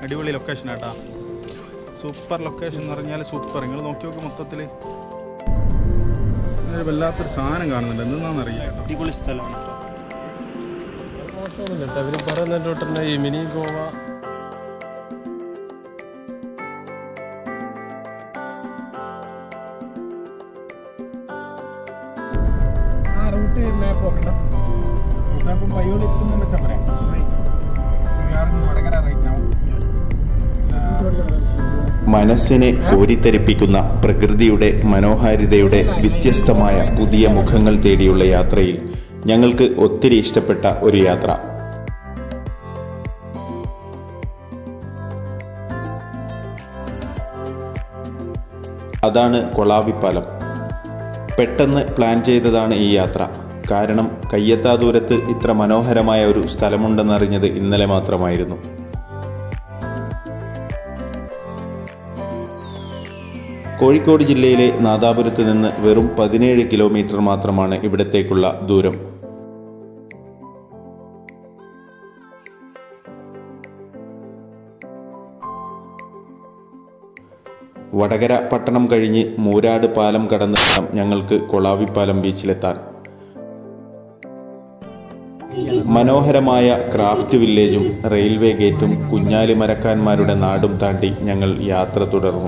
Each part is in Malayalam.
അടിപൊളി ലൊക്കേഷൻ ആട്ടാ സൂപ്പർ ലൊക്കേഷൻ എന്ന് പറഞ്ഞാൽ സൂപ്പർ നിങ്ങൾ നോക്കി നോക്ക് മൊത്തത്തിൽ ഒരു വല്ലാത്തൊരു സാധനം കാണുന്നുണ്ട് എന്താണെന്നറിയില്ല കേട്ടോ അടിപൊളി സ്ഥലമാണ് കേട്ടോ മോശമൊന്നുമില്ല കേട്ടോ ഇവർ പറയുന്നതിൻ്റെ തൊട്ട് തന്നെ ഈ മിനി ഗോവ ആ റൂട്ട് മാപ്പ് നോക്കണ്ട റൂട്ട് മാപ്പ് പയ്യോളി എത്തുന്ന വെച്ചാൽ പറയാം വടകര റൈറ്റ് ആവും മനസ്സിനെ കോരിത്തരിപ്പിക്കുന്ന പ്രകൃതിയുടെ മനോഹാരിതയുടെ വ്യത്യസ്തമായ പുതിയ മുഖങ്ങൾ തേടിയുള്ള യാത്രയിൽ ഞങ്ങൾക്ക് ഒത്തിരി ഇഷ്ടപ്പെട്ട ഒരു യാത്ര അതാണ് കൊളാവിപ്പാലം പെട്ടെന്ന് പ്ലാൻ ചെയ്തതാണ് ഈ യാത്ര കാരണം കയ്യെത്താ ദൂരത്ത് ഇത്ര മനോഹരമായ ഒരു സ്ഥലമുണ്ടെന്നറിഞ്ഞത് ഇന്നലെ മാത്രമായിരുന്നു കോഴിക്കോട് ജില്ലയിലെ നാദാപുരത്ത് നിന്ന് വെറും പതിനേഴ് കിലോമീറ്റർ മാത്രമാണ് ഇവിടത്തേക്കുള്ള ദൂരം വടകര പട്ടണം കഴിഞ്ഞ് മൂരാട് പാലം കടന്ന് വേണം ഞങ്ങൾക്ക് കൊളാവിപ്പാലം ബീച്ചിലെത്താൻ മനോഹരമായ ക്രാഫ്റ്റ് വില്ലേജും റെയിൽവേ ഗേറ്റും കുഞ്ഞാലി മരക്കാന്മാരുടെ നാടും താണ്ടി ഞങ്ങൾ യാത്ര തുടർന്നു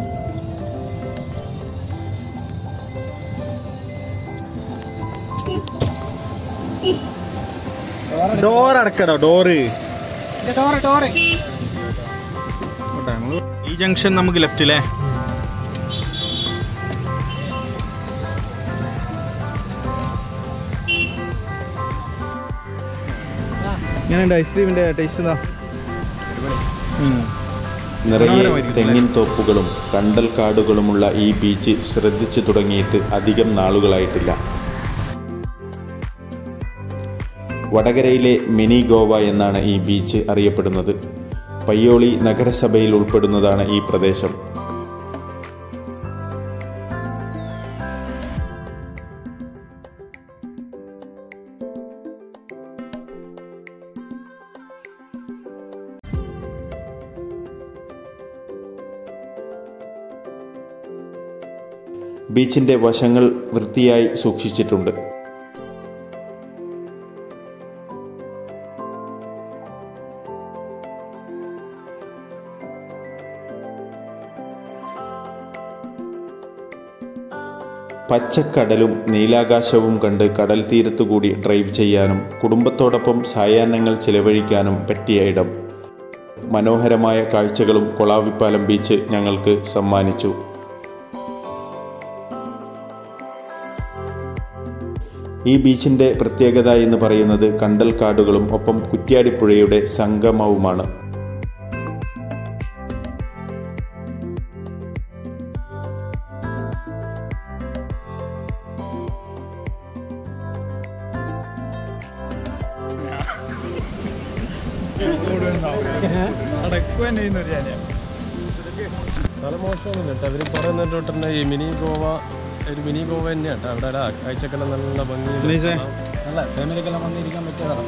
ഡോർ അടക്കടോ ഡോറ് ഈ ജംഗ്ഷൻ നമുക്ക് ലെഫ്റ്റ് അല്ലേ ഞാനുണ്ട് ഐസ്ക്രീമിന്റെ ടേസ്റ്റ് എന്താ നിറയെ തെങ്ങിൻ തോപ്പുകളും കണ്ടൽ കാടുകളുമുള്ള ഈ ബീച്ച് ശ്രദ്ധിച്ചു തുടങ്ങിയിട്ട് അധികം നാളുകളായിട്ടില്ല വടകരയിലെ മിനി ഗോവ എന്നാണ് ഈ ബീച്ച് അറിയപ്പെടുന്നത് പയ്യോളി നഗരസഭയിൽ ഉൾപ്പെടുന്നതാണ് ഈ പ്രദേശം ബീച്ചിന്റെ വശങ്ങൾ വൃത്തിയായി സൂക്ഷിച്ചിട്ടുണ്ട് പച്ചക്കടലും നീലാകാശവും കണ്ട് കടൽ തീരത്തുകൂടി ഡ്രൈവ് ചെയ്യാനും കുടുംബത്തോടൊപ്പം സായാഹ്നങ്ങൾ ചിലവഴിക്കാനും പറ്റിയ ഇടം മനോഹരമായ കാഴ്ചകളും കൊളാവിപ്പാലം ബീച്ച് ഞങ്ങൾക്ക് സമ്മാനിച്ചു ഈ ബീച്ചിന്റെ പ്രത്യേകത എന്ന് പറയുന്നത് കണ്ടൽക്കാടുകളും ഒപ്പം കുറ്റ്യാടിപ്പുഴയുടെ സംഗമവുമാണ് സ്ഥലം മോശമൊന്നുമില്ല കേട്ടോ ഇവർ പറയുന്നതിൻ്റെ തൊട്ട് തന്നെ ഈ മിനി ഗോവ ഒരു മിനി ഗോവ തന്നെയാണ് കേട്ടോ അവിടെ ആ കാഴ്ചക്കെല്ലാം നല്ല ഭംഗി ഉന്നയിച്ചേ? നല്ല ഫാമിലിക്കെല്ലാം വന്നിരിക്കാൻ പറ്റിയതാണ്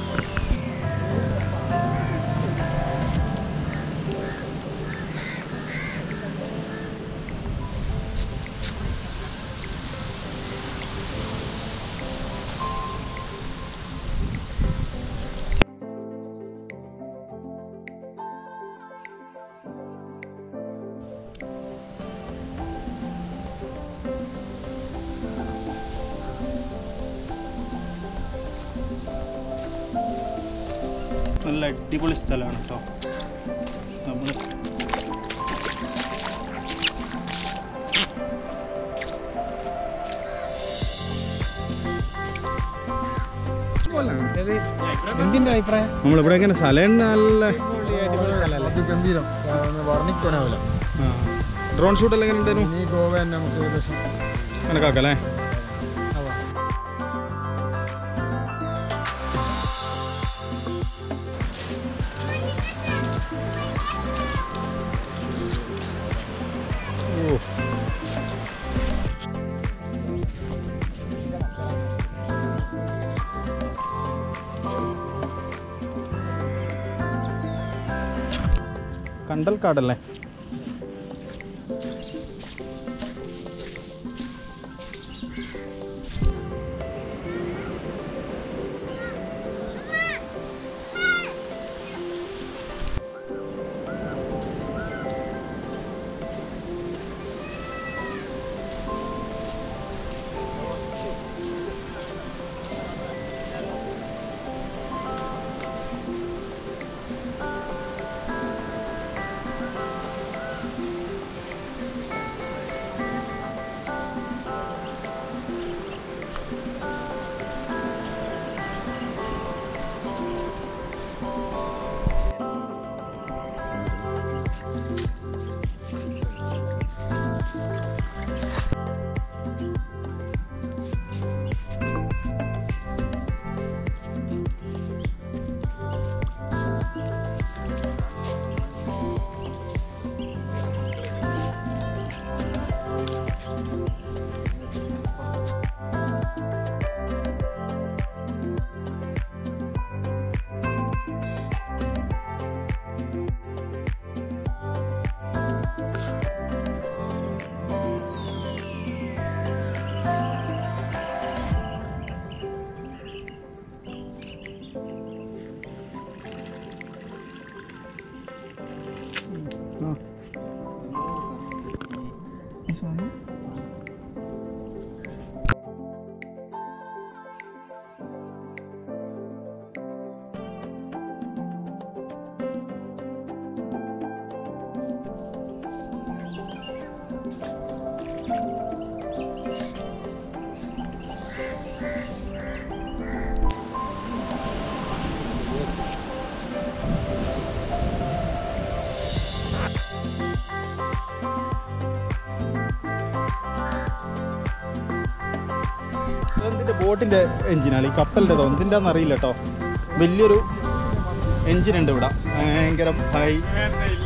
നല്ല അടിപൊളി സ്ഥലമാണ് കേട്ടോ നമ്മൾ എന്തിന്റെ അഭിപ്രായം നമ്മളിവിടെ ഇങ്ങനെ സ്ഥലം നല്ല അതിഗംഭീരം വർണ്ണിക്കാനാവില്ല ഡ്രോൺ ഷൂട്ട് എല്ലാം എങ്ങനെ ഉണ്ടായിരുന്നു ഇനി ഗോവ തന്നെ നമുക്ക് ഏകദേശം കണക്കാക്കല്ലേ ഓ കണ്ടൽക്കാടല്ലേ ഇതിൻ്റെ ബോട്ടിൻ്റെ എഞ്ചിനാണ് ഈ കപ്പലിൻ്റെ തോന്നുന്നു ഇതിൻ്റെ അറിയില്ല കേട്ടോ വലിയൊരു എഞ്ചിൻ ഉണ്ട് ഇവിടെ ഭയങ്കര ഹൈ